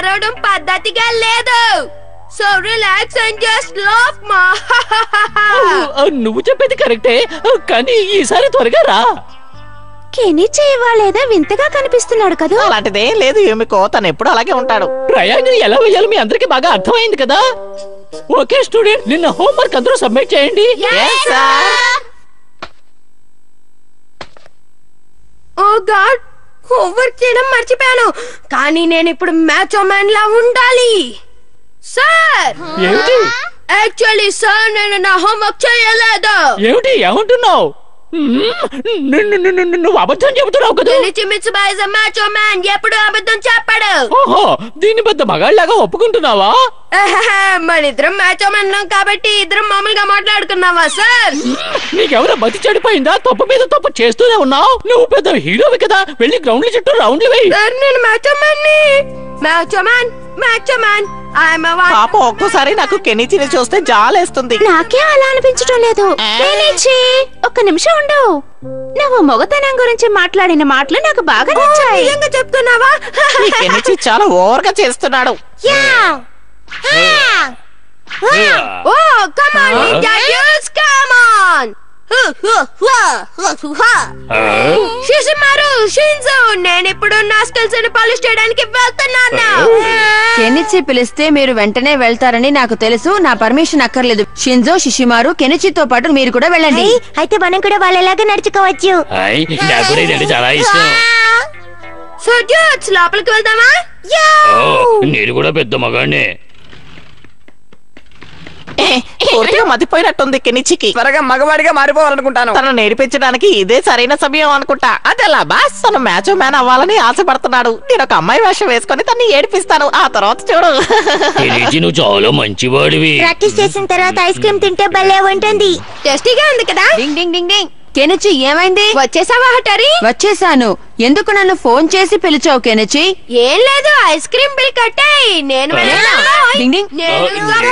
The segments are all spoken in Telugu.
అరవడం పద్ధతిగా లేదు so relax and just laugh మా ఆ, నువ్వు చెప్పేది కరెక్టే ఆ, కానీ ఈసారి త్వరగా రా కెనిచి ఇవాళేదో వింతగా కనిపిస్తున్నాడు కదా అలాంటిదేం లేదు యూమికో తను ఎప్పుడు అలాగే ఉంటాడు ట్రయాంగిల్ ఎలా వేయాలో మీ అందరికి బాగా అర్థమైంది కదా ఓకే స్టూడెంట్ నిన్న హోంవర్క్ అందరూ సబ్మిట్ చేయండి ఓ గాడ్ హోంవర్క్ చేయడం మర్చిపోయాను కానీ నేను ఇప్పుడు మ్యాచ్ మ్యాన్ లా ఉండాలి సార్ ఏమిటి యాక్చువల్లీ సార్ నేను నా హోంవర్క్ చేయలేదు ఏమిటి ఏమంటున్నావు మ్మ్, నిన్ను- నిన్ను- నిన్ను- నువ్వు అబద్ధం చెబుతున్నావు కదా Kenichi Mitsuba is a match man ఎప్పుడు అబద్ధం చెప్పాడు ఓహో దీన్ని పెద్ద మగాళ్ళలాగా ఒప్పుకుంటున్నావా ఆహాహా, మన ఇద్దరం మ్యాచ్ అన్నాం కాబట్టి ఇద్దరం మామూలుగా మాట్లాడుకున్నావా సార్ నీకెవరో బతి చెడిపోయిందా తప్పు మీద తప్పు చేస్తూనే ఉన్నావు నువ్వు పెద్ద హీరోవి కదా వెళ్ళి గ్రౌండ్ల చుట్టూ రౌండ్లు వేయి సార్ నేను మ్యాచ్ మ్యాన్ని match man match man I'm పాప ఒక్కోసారి నాకు కెనిచిని చూస్తే జాలేస్తుంది నాకే అలా అనిపించడం లేదు నేనేచి ఒక్క నిమిషం ఉండు నువ్వు మొగతనం గురించి మాట్లాడిన మాటలు నాకు బాగా నచ్చాయి నిజంగా చెప్తున్నావా ఈ కెనిచి చాలా ఓవర్ గా చేస్తున్నాడు ఓ కమ్ ఆన్ నింజా డ్యూస్ కమ్ ఆన్ షిషిమారు షిన్జు నేను ఇప్పుడు నా స్కిల్స్ ని పాలిష్ చేయడానికి వెళ్తున్నాను కెనిచి పిలిస్తే మీరు వెంటనే వెళ్తారని నాకు తెలుసు నా పర్మిషన్ అక్కర్లేదు షింజో షిషిమారు కెనిచితో పాటు మీరు కూడా వెళ్ళండి అయితే మనం కూడా వాళ్ళలాగా నడుచుకోవచ్చు నాకు కూడా ఇదంటే చాలా ఇష్టం సో డ్యూట్స్ లోపలికి వెళ్దామా నేను కూడా పెద్ద మగాడినే పూర్తిగా మతిపోయినట్టుంది కెనిచికి త్వరగా మగవాడిగా మారిపోవాలనుకుంటాను తను నేర్పించడానికి ఇదే సరైన సమయం అనుకుంటా అదెలా బాస్ తను మ్యాచ్ మ్యాన్ అవ్వాలని ఆశపడుతున్నాడు నేను ఒక అమ్మాయి వేషం వేసుకొని తన్ని ఏడిపిస్తాను ఆ తర్వాత చూడు తెలిసి నువ్వు చాలా మంచివాడివి ప్రాక్టీస్ చేసిన తర్వాత ఐస్ క్రీమ్ తింటే భలే ఉంటుంది టేస్టీగా ఉంది కదా డింగ్ డింగ్ డింగ్ డింగ్ కెనిచి ఏమైంది వచ్చేసావా హటరి వచ్చేసాను ఎందుకు నన్ను ఫోన్ చేసి పిలిచావు కెనిచి ఏం లేదు ఐస్ క్రీమ్ బిల్ కట్టాయి నేను వెళ్ళాను. డింగ్ డింగ్ నేను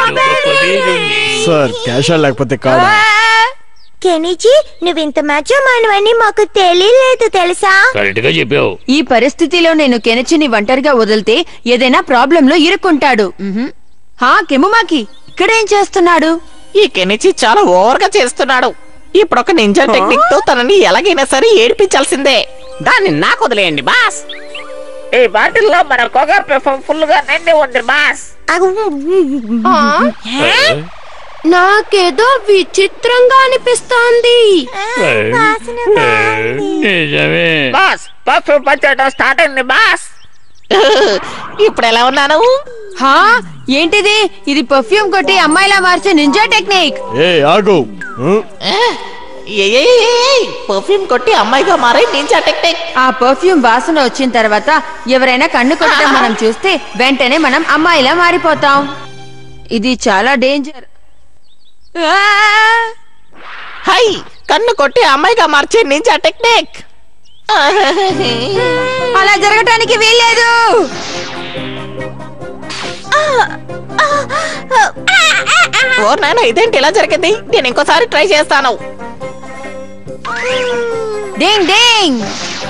సార్ క్యాష్ లేకపోతే కాదు కెనిచి నువ్వు ఇంత మ్యాచ్ మానవని మాకు తెలియలేదు తెలుసా కరెక్ట్ గా చెప్పావు ఈ పరిస్థితిలో నేను కెనిచిని ఒంటరిగా వదిలితే ఏదైనా ప్రాబ్లం లో ఇరుక్కుంటాడు మ్హూ. హా కెముమాకి ఇక్కడేం చేస్తున్నాడు ఈ కెనిచి చాలా ఓవర్ గా చేస్తున్నాడు ఇప్పుడు ఒక నింజా టెక్నిక్ తో తనని ఎలాగైనా సరే ఏడిపించాల్సిందే దాన్ని నాకు వదిలేయండి బాస్ ఈ బాటిల్లో మన కొగర్ పెఫం ఫుల్ గా నిండి ఉంది బాస్ నాకేదో విచిత్రంగా అనిపిస్తోంది నిజమే బాస్ పర్ఫ్యూమ్ పచ్చడం స్టార్ట్ అయింది బాస్ ఇప్పుడు ఎలా ఉన్నాను హా ఏంటిది ఇది పర్ఫ్యూమ్ కొట్టి అమ్మాయిలా మార్చే నింజా టెక్నిక్ ఏ ఆగు ఉం? పర్ఫ్యూమ్ కొట్టి అమ్మాయిగా మారే నింజా టెక్నిక్ ఆ పర్ఫ్యూమ్ వాసన వచ్చిన తర్వాత ఎవరైనా కన్ను కొట్టడం మనం చూస్తే వెంటనే మనం అమ్మాయిలా మారిపోతాం ఇది చాలా డేంజర్ హై కన్ను కొట్టి అమ్మాయిగా మార్చే నింజా టెక్నిక్ అలా జరగటానికి వీల్లేదు ఓ నాయన ఇదేంటి ఇలా జరిగింది నేను ఇంకోసారి ట్రై చేస్తాను డింగ్ డింగ్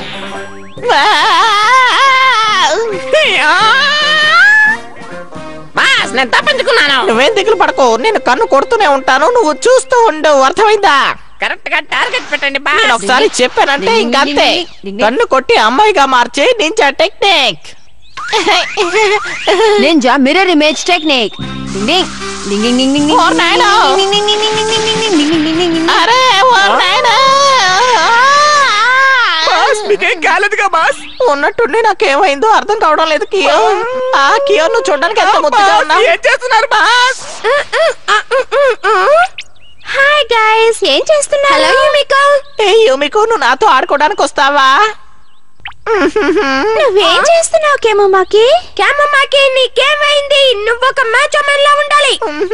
బాస్ నేను తప్పించుకున్నాను నువ్వేం దిగులు పడకు నేను కన్ను కొడుతూనే ఉంటాను నువ్వు చూస్తూ ఉండు అర్థమైందా కరెక్ట్ గా టార్గెట్ పెట్టండి నేను బాస్ ఒకసారి చెప్పానంటే డింగ్ ఇంకంతే డింగ్ డింగ్ డింగ్. కన్ను కొట్టి అమ్మాయిగా మార్చే ninja technique ninja mirror image technique ding ding ding ding ding ఓ నాయనా. Ding ding ding ding ding ding ding ding ding ding డింగ్. అరే ఓ నాయనా. బాస్ మీకేం కాలేదుగా బాస్ ఉన్నట్టుండి నాకేమైందో అర్థం కావడం లేదు కియో ఆ కియో నువ్వు చూడడానికి ఎంత ముద్దుగా ఉన్నావు ఏం చేస్తున్నారు బాస్ హాయ్ గైస్ ఏం చేస్తున్నారు హలో యుమికో ఏ యూమికు నువ్వు నాతో ఆడుకోవడానికి వస్తావా నువ్వేం చేస్తున్నావు కేమమ్మాకి కేమమ్మాకి నీకేమైంది నువ్వు ఒక మ్యాచ్ లా ఉండాలి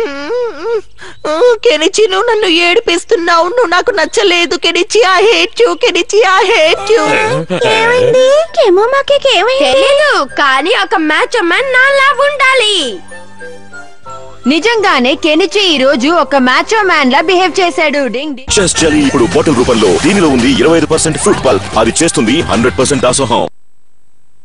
కెనిచి నువ్వు నన్ను ఏడిపిస్తున్నావు నువ్వు నాకు నచ్చలేదు Kenichi ah hate you Kenichi ah hate you ఏమైంది కేమమ్మాకి ఏమైంది తెలీదు కానీ ఒక మ్యాచ్ మ్యాన్ నాలా ఉండాలి నిజంగానే కెనిచి ఈ రోజు ఒక మ్యాచో మ్యాన్ లా బిహేవ్ చేశాడు డింగ్ డింగ్ చెస్ జెల్లీ ఇప్పుడు బాటిల్ రూపంలో దీనిలో ఉంది ఇరవై ఐదు పర్సెంట్ ఫ్రూట్ పల్ప్ అది చేస్తుంది హండ్రెడ్ పర్సెంట్ దాసోహం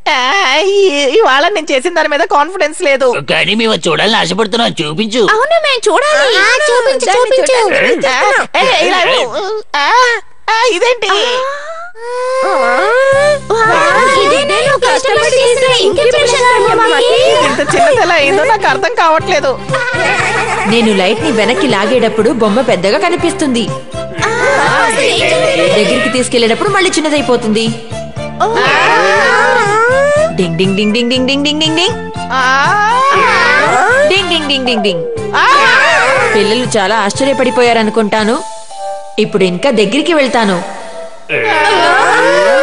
ఆ, ఈ- ఇవాళ నేను చేసిన దాని మీద కాన్ఫిడెన్స్ లేదు కానీ మేము అది చూడాలని ఆశపడుతున్నాం చూపించు అవును మేము చూడాలి ఆ, చూపించు దాన్ని చూపించు చూడడానికి ఆ, ఏ, ఇలా ఇవ్వు. ఆ, ఆ, ఇదేంటి ఇదే నేను కష్టపడి చేసిన ఇంకెంప్రెషన్ బొమ్మకి ఇంత చిన్నది ఎలా అయిందో నాకు అర్థం కావట్లేదు నేను లైట్ ని వెనక్కి లాగేటప్పుడు బొమ్మ పెద్దగా కనిపిస్తుంది దగ్గరికి తీసుకెళ్లేటప్పుడు మళ్ళీ చిన్నదైపోతుంది డింగ్ ding ding ding ding ding ding ding డింగ్ ఆ, డింగ్ డింగ్ డింగ్ డింగ్ డింగ్ ఆ, పిల్లలు చాలా ఆశ్చర్యపడిపోయారనుకుంటాను ఇప్పుడు ఇంకా దగ్గరికి వెళ్తాను ఆ,